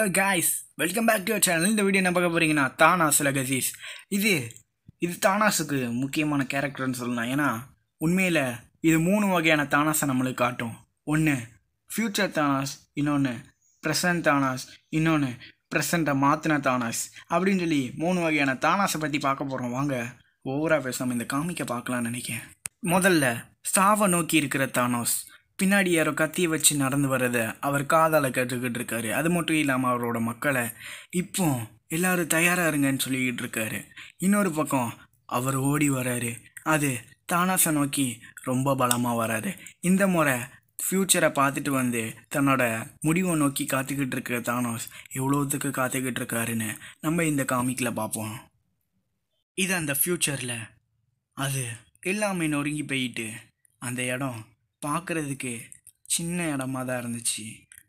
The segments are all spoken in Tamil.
hello guys welcome back to channel இந்த வீடியோ என்ன பார்க்க போகிறீங்கன்னா தானாஸ் லெகசிஸ் இது இது தானாஸுக்கு முக்கியமான கேரக்டர்னு சொல்லலாம் ஏன்னா உண்மையில் இது மூணு வகையான தானாஸை நம்மளுக்கு காட்டும் ஒன்று ஃப்யூச்சர் தானாஸ் இன்னொன்று ப்ரெசன்ட் தானாஸ் இன்னொன்று ப்ரெசண்ட்டை மாற்றின தானாஸ் அப்படின்னு சொல்லி மூணு வகையான தானாஸை பற்றி பார்க்க போகிறோம் வாங்க ஓவராக பேசாமல் இந்த காமிக்கை பார்க்கலாம்னு நினைக்கிறேன் முதல்ல சாவை நோக்கி இருக்கிற தானோஸ் பின்னாடி யாரோ கத்தியை வச்சு நடந்து வர்றதை அவர் காதால கேட்டுக்கிட்டு இருக்காரு அது மட்டும் இல்லாமல் அவரோட மக்களை இப்போ எல்லாரும் தயாரா இருங்கன்னு சொல்லிக்கிட்டு இருக்காரு இன்னொரு பக்கம் அவர் ஓடி வராரு அது தானாசை நோக்கி ரொம்ப பலமாக வராரு இந்த முறை ஃப்யூச்சரை பார்த்துட்டு வந்து தன்னோட முடிவை நோக்கி காத்துக்கிட்டு இருக்க தானோஸ் எவ்வளோத்துக்கு காத்துக்கிட்டு இருக்காருன்னு நம்ம இந்த காமிக்கில் பார்ப்போம் இது அந்த ஃப்யூச்சரில் அது எல்லாமே நொறுங்கி போயிட்டு அந்த இடம் பார்க்குறதுக்கு சின்ன இடமா தான் இருந்துச்சு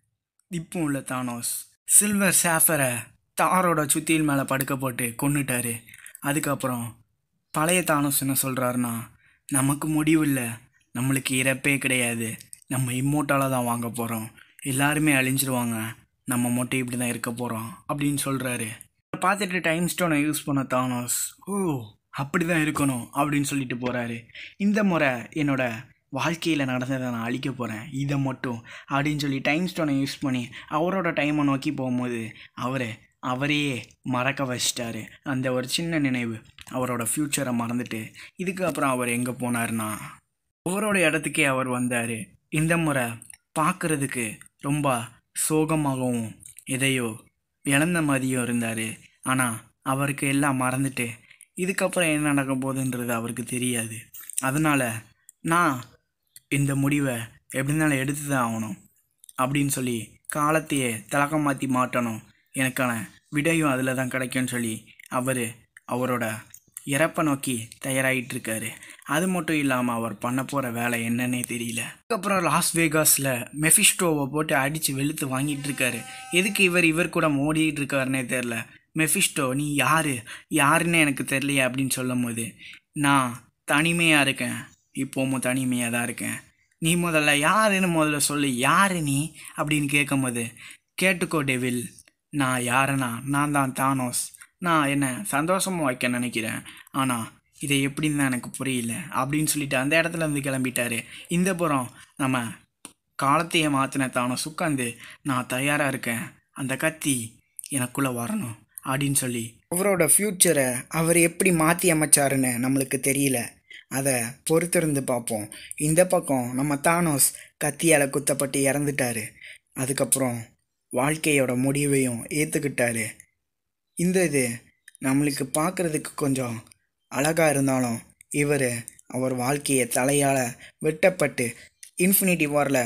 இப்போ உள்ள தானோஸ் சில்வர் சாஃபரை தாரோட சுத்தியில் மேலே படுக்க போட்டு கொன்னுட்டாரு அதுக்கப்புறம் பழைய தானோஸ் என்ன சொல்கிறாருன்னா நமக்கு முடிவில்லை நம்மளுக்கு இறப்பே கிடையாது நம்ம இம்மோட்டாலாக தான் வாங்க போகிறோம் எல்லாருமே அழிஞ்சிருவாங்க நம்ம மட்டும் இப்படி தான் இருக்க போகிறோம் அப்படின்னு சொல்கிறாரு பார்த்துட்டு டைம் ஸ்டோனை யூஸ் பண்ண தானோஸ் ஓ அப்படி தான் இருக்கணும் அப்படின்னு சொல்லிட்டு போகிறாரு இந்த முறை என்னோட வாழ்க்கையில் நடந்ததை நான் அழிக்க போகிறேன் இதை மட்டும் அப்படின்னு சொல்லி டைம் ஸ்டோனை யூஸ் பண்ணி அவரோட டைமை நோக்கி போகும்போது அவர் அவரையே மறக்க வச்சிட்டாரு அந்த ஒரு சின்ன நினைவு அவரோட ஃப்யூச்சரை மறந்துட்டு இதுக்கப்புறம் அவர் எங்கே போனார்னா அவரோட இடத்துக்கே அவர் வந்தார் இந்த முறை பார்க்குறதுக்கு ரொம்ப சோகமாகவும் எதையோ இழந்த மாதிரியும் இருந்தார் ஆனால் அவருக்கு எல்லாம் மறந்துட்டு இதுக்கப்புறம் என்ன நடக்க போகுதுன்றது அவருக்கு தெரியாது அதனால் நான் இந்த முடிவை எப்படினாலும் எடுத்து தான் ஆகணும் அப்படின்னு சொல்லி காலத்தையே திலகம் மாற்றி மாட்டணும் எனக்கான விடையும் அதில் தான் கிடைக்கும்னு சொல்லி அவர் அவரோட இறப்பை நோக்கி தயாராகிட்டு இருக்காரு அது மட்டும் இல்லாமல் அவர் பண்ண போகிற வேலை என்னன்னே தெரியல அதுக்கப்புறம் லாஸ் வேகாஸில் மெஃபிஸ்டோவை போட்டு அடித்து வெளுத்து வாங்கிட்டு இருக்காரு எதுக்கு இவர் இவர் கூட மோடிட்டு இருக்காருன்னே தெரில மெஃபிஸ்டோ நீ யார் யாருன்னு எனக்கு தெரியலையே அப்படின்னு சொல்லும் போது நான் தனிமையாக இருக்கேன் இப்போவும் தனிமையாக தான் இருக்கேன் நீ முதல்ல யாருன்னு முதல்ல சொல்லு யாரு நீ அப்படின்னு கேட்கும்போது கேட்டுக்கோ டெவில் நான் யாருன்னா நான் தான் தானோஸ் நான் என்ன சந்தோஷமாக வைக்க நினைக்கிறேன் ஆனால் இதை எப்படின்னு தான் எனக்கு புரியல அப்படின்னு சொல்லிட்டு அந்த இடத்துல இருந்து கிளம்பிட்டாரு இந்த புறம் நம்ம காலத்தையே மாற்றின தானோஸ் உட்காந்து நான் தயாராக இருக்கேன் அந்த கத்தி எனக்குள்ளே வரணும் அப்படின்னு சொல்லி அவரோட ஃப்யூச்சரை அவர் எப்படி மாற்றி அமைச்சாருன்னு நம்மளுக்கு தெரியல அதை பொறுத்திருந்து பார்ப்போம் இந்த பக்கம் நம்ம தானோஸ் கத்தியால் குத்தப்பட்டு இறந்துட்டாரு அதுக்கப்புறம் வாழ்க்கையோட முடிவையும் ஏற்றுக்கிட்டாரு இந்த இது நம்மளுக்கு பார்க்குறதுக்கு கொஞ்சம் அழகாக இருந்தாலும் இவர் அவர் வாழ்க்கையை தலையால் வெட்டப்பட்டு இன்ஃபினிட்டி வாரில்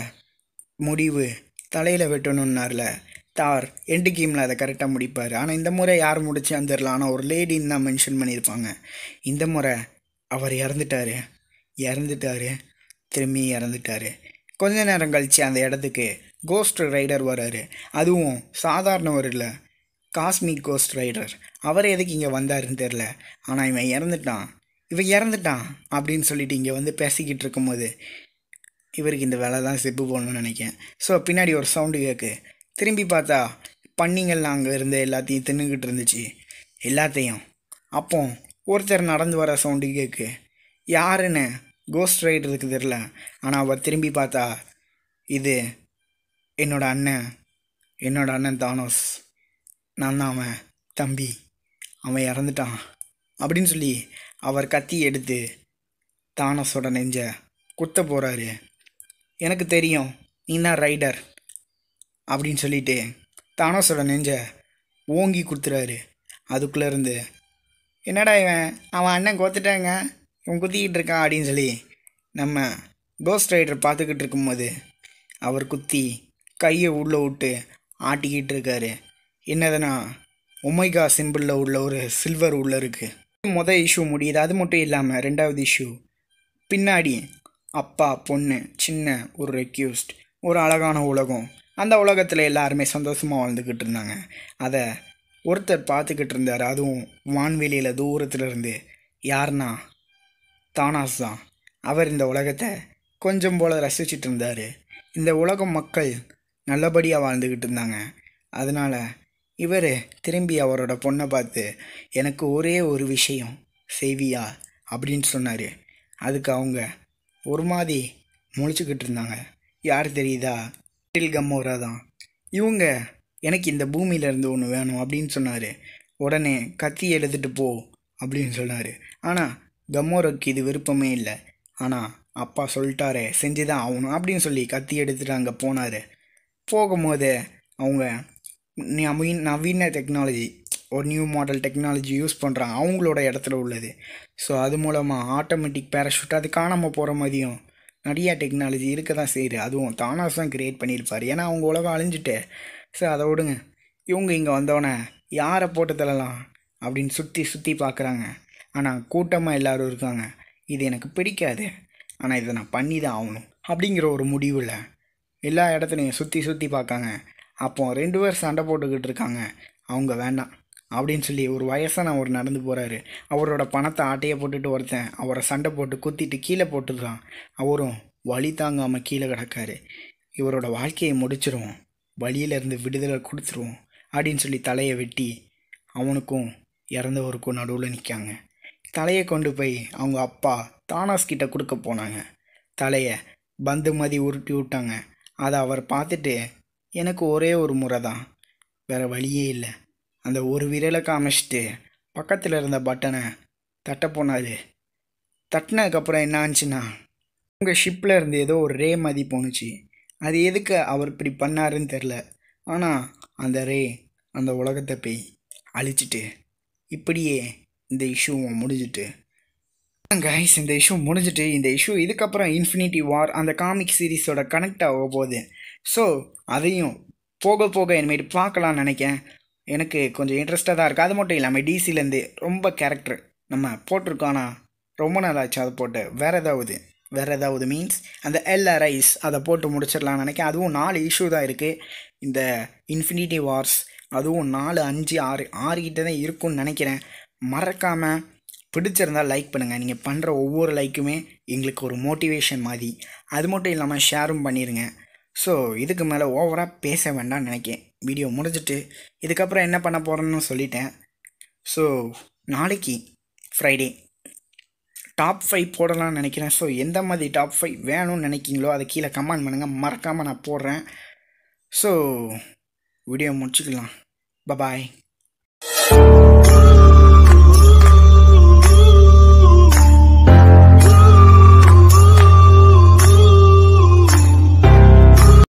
முடிவு தலையில் வெட்டணுன்னார்ல தார் எண்டு கேமில் அதை கரெக்டாக முடிப்பார் ஆனால் இந்த முறை யார் முடிச்சான்னு தெரில ஆனால் ஒரு லேடின்னு தான் மென்ஷன் பண்ணியிருப்பாங்க இந்த முறை அவர் இறந்துட்டாரு இறந்துட்டாரு திரும்பி இறந்துட்டாரு கொஞ்ச நேரம் கழித்து அந்த இடத்துக்கு கோஸ்ட் ரைடர் வராரு அதுவும் சாதாரணவர் இல்லை காஸ்மிக் கோஸ்ட் ரைடர் அவர் எதுக்கு இங்கே வந்தாருன்னு தெரில ஆனால் இவன் இறந்துட்டான் இவன் இறந்துட்டான் அப்படின்னு சொல்லிட்டு இங்கே வந்து பேசிக்கிட்டு இருக்கும்போது இவருக்கு இந்த வேலை தான் செப்பு போடணும்னு நினைக்கிறேன் ஸோ பின்னாடி ஒரு சவுண்டு கேட்கு திரும்பி பார்த்தா பன்னிங்கள்லாம் அங்கே இருந்து எல்லாத்தையும் தின்னுக்கிட்டு இருந்துச்சு எல்லாத்தையும் அப்போ ஒருத்தர் நடந்து வர சவுண்டு கேட்கு யாருன்னு கோஸ்ட் ரைடருக்கு தெரில ஆனால் அவர் திரும்பி பார்த்தா இது என்னோட அண்ணன் என்னோட அண்ணன் தானோஸ் நான் தான் அவன் தம்பி அவன் இறந்துட்டான் அப்படின்னு சொல்லி அவர் கத்தி எடுத்து தானஸோட நெஞ்ச குத்த போகிறாரு எனக்கு தெரியும் நீ தான் ரைடர் அப்படின்னு சொல்லிட்டு தானோஸோட நெஞ்ச ஓங்கி கொடுத்துறாரு அதுக்குள்ளே இருந்து என்னடா இவன் அவன் அண்ணன் கோத்துட்டாங்க இவன் குத்திக்கிட்டு இருக்கான் அப்படின்னு சொல்லி நம்ம கோஸ்ட் ரைடர் பார்த்துக்கிட்டு இருக்கும்போது அவர் குத்தி கையை உள்ளே விட்டு ஆட்டிக்கிட்டு இருக்காரு என்னதுன்னா ஒமைகா சிம்பிளில் உள்ள ஒரு சில்வர் உள்ளே இருக்குது மொதல் இஷ்யூ முடியுது அது மட்டும் இல்லாமல் ரெண்டாவது இஷ்யூ பின்னாடி அப்பா பொண்ணு சின்ன ஒரு ரெக்யூஸ்ட் ஒரு அழகான உலகம் அந்த உலகத்தில் எல்லாருமே சந்தோஷமாக வாழ்ந்துக்கிட்டு இருந்தாங்க அதை ஒருத்தர் பார்த்துக்கிட்டு இருந்தார் அதுவும் வான்வெளியில் தூரத்தில் இருந்து யாருன்னா தானாஸ் தான் அவர் இந்த உலகத்தை கொஞ்சம் போல் ரசிச்சிட்டு இருந்தார் இந்த உலகம் மக்கள் நல்லபடியாக வாழ்ந்துக்கிட்டு இருந்தாங்க அதனால் இவர் திரும்பி அவரோட பொண்ணை பார்த்து எனக்கு ஒரே ஒரு விஷயம் செய்வியா அப்படின்னு சொன்னார் அதுக்கு அவங்க ஒரு மாதிரி முழிச்சுக்கிட்டு இருந்தாங்க யார் தெரியுதா லிட்டில் கம்மோரா தான் இவங்க எனக்கு இந்த பூமியிலேருந்து ஒன்று வேணும் அப்படின்னு சொன்னார் உடனே கத்தி எடுத்துகிட்டு போ அப்படின்னு சொன்னார் ஆனால் கம்மோருக்கு இது விருப்பமே இல்லை ஆனால் அப்பா சொல்லிட்டாரே செஞ்சு தான் ஆகணும் அப்படின்னு சொல்லி கத்தி எடுத்துகிட்டு அங்கே போனார் போகும்போது அவங்க நவீன நவீன டெக்னாலஜி ஒரு நியூ மாடல் டெக்னாலஜி யூஸ் பண்ணுறாங்க அவங்களோட இடத்துல உள்ளது ஸோ அது மூலமாக ஆட்டோமேட்டிக் பேராஷூட் அது காணாமல் போகிற மாதிரியும் நிறையா டெக்னாலஜி இருக்க தான் செய்யுது அதுவும் தானாஸ் தான் கிரியேட் பண்ணியிருப்பார் ஏன்னா அவங்க உலகம் அழிஞ்சிட்டு ஸோ அதை விடுங்க இவங்க இங்கே வந்தோடனே யாரை போட்டு தள்ளலாம் அப்படின்னு சுற்றி சுற்றி பார்க்குறாங்க ஆனால் கூட்டமாக எல்லோரும் இருக்காங்க இது எனக்கு பிடிக்காது ஆனால் இதை நான் பண்ணி தான் ஆகணும் அப்படிங்கிற ஒரு முடிவில் எல்லா இடத்துலையும் சுற்றி சுற்றி பார்க்காங்க அப்போ ரெண்டு பேர் சண்டை போட்டுக்கிட்டு இருக்காங்க அவங்க வேண்டாம் அப்படின்னு சொல்லி ஒரு வயசான அவர் நடந்து போகிறாரு அவரோட பணத்தை ஆட்டையை போட்டுட்டு ஒருத்தன் அவரை சண்டை போட்டு குத்திட்டு கீழே போட்டுடுறான் அவரும் வழி தாங்காமல் கீழே கிடக்காரு இவரோட வாழ்க்கையை முடிச்சிருவோம் வழியிலேருந்து விடுதலை கொடுத்துருவோம் அப்படின்னு சொல்லி தலையை வெட்டி அவனுக்கும் இறந்தவருக்கும் நடுவில் நிற்காங்க தலையை கொண்டு போய் அவங்க அப்பா தானாஸ் கிட்ட கொடுக்க போனாங்க தலையை பந்து மதி உருட்டி விட்டாங்க அதை அவர் பார்த்துட்டு எனக்கு ஒரே ஒரு முறை தான் வேறு வழியே இல்லை அந்த ஒரு விரலை காமிச்சிட்டு பக்கத்தில் இருந்த பட்டனை தட்ட போனார் தட்டினதுக்கப்புறம் என்ன ஆச்சுன்னா உங்கள் ஷிப்பில் இருந்து ஏதோ ஒரு ரே மதி போணுச்சு அது எதுக்கு அவர் இப்படி பண்ணாருன்னு தெரில ஆனால் அந்த ரே அந்த உலகத்தை போய் அழிச்சிட்டு இப்படியே இந்த இஷ்யூவும் முடிஞ்சிட்டு கைஸ் இந்த இஷ்யூ முடிஞ்சிட்டு இந்த இஷ்யூ இதுக்கப்புறம் இன்ஃபினிட்டி வார் அந்த காமிக் சீரீஸோட கனெக்ட் ஆக போகுது ஸோ அதையும் போக போக இனிமேட்டு பார்க்கலாம்னு நினைக்கிறேன் எனக்கு கொஞ்சம் இன்ட்ரெஸ்ட்டாக தான் இருக்குது அது மட்டும் இல்லாமல் டிசிலேருந்து ரொம்ப கேரக்டர் நம்ம போட்டிருக்கோன்னா ரொம்ப நாள் ஆச்சு அதை போட்டு வேறு ஏதாவது வேறு ஏதாவது மீன்ஸ் அந்த எல்ஆர்ஐஸ் அதை போட்டு முடிச்சிடலாம்னு நினைக்கிறேன் அதுவும் நாலு இஷ்யூ தான் இருக்குது இந்த இன்ஃபினிட்டி வார்ஸ் அதுவும் நாலு அஞ்சு ஆறு ஆறு கிட்ட தான் இருக்கும்னு நினைக்கிறேன் மறக்காமல் பிடிச்சிருந்தால் லைக் பண்ணுங்கள் நீங்கள் பண்ணுற ஒவ்வொரு லைக்குமே எங்களுக்கு ஒரு மோட்டிவேஷன் மாதிரி அது மட்டும் இல்லாமல் ஷேரும் பண்ணிடுங்க ஸோ இதுக்கு மேலே ஓவராக பேச வேண்டாம்னு நினைக்கிறேன் வீடியோ முடிஞ்சிட்டு இதுக்கப்புறம் என்ன பண்ண போகிறேன்னு சொல்லிட்டேன் ஸோ நாளைக்கு ஃப்ரைடே டாப் ஃபைவ் போடலாம்னு நினைக்கிறேன் ஸோ எந்த மாதிரி டாப் ஃபைவ் வேணும்னு நினைக்கிங்களோ அதை கீழே கமெண்ட் பண்ணுங்கள் மறக்காமல் நான் போடுறேன் ஸோ வீடியோ முடிச்சுக்கலாம் பபாய்